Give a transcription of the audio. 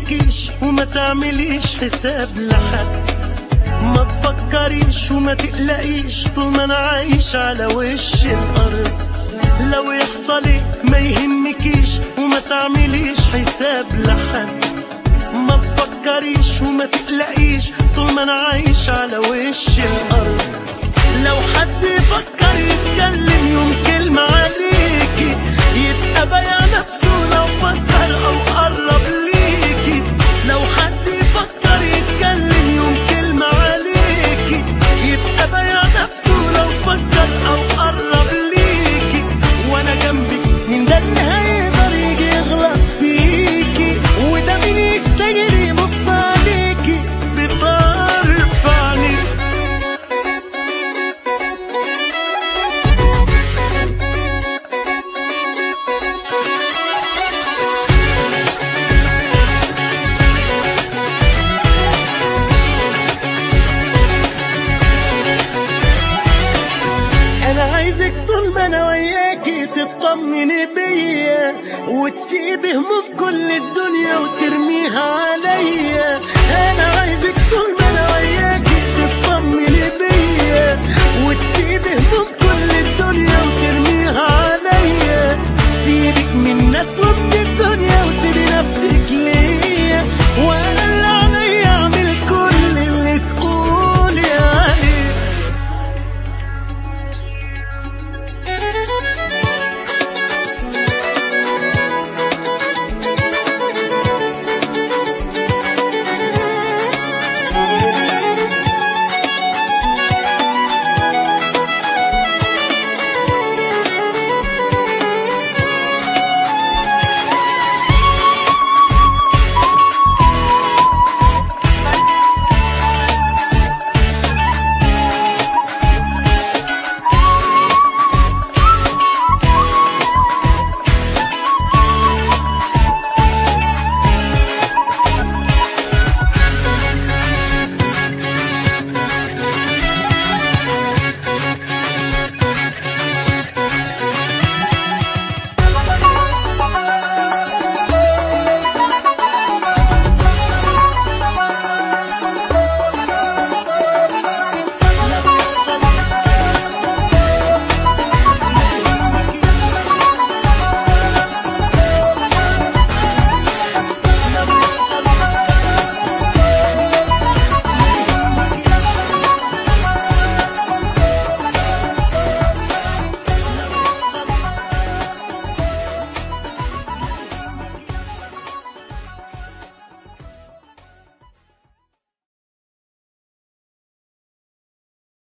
يهمكيش وما تعمليش حساب لحد ما تفكريش وما تقلقيش طول ما انا عايش على وش الارض لو يحصل ايه ما يهمكيش وما تعمليش حساب لحد ما تفكريش وما تقلقيش طول ما انا عايش على وش الارض لو حد يفكر يتكلم يوم كلمة عليكي يبقى بايع نفسه لو فكر او قرب ليكي لو حد يفكر يتكلم يوم كلمة عليكي يبقى بايع نفسه لو فكر او قرب ليكي وانا جنبك مين ده اللي هيقدر يجي يغلط فيكي وده مين يستجري يبص عليكي بطرف عينيك انا عايزك طول ما انا وياكي تطمني بيا وتسيب هموم كل الدنيا وترميها عليا انا عايزك طول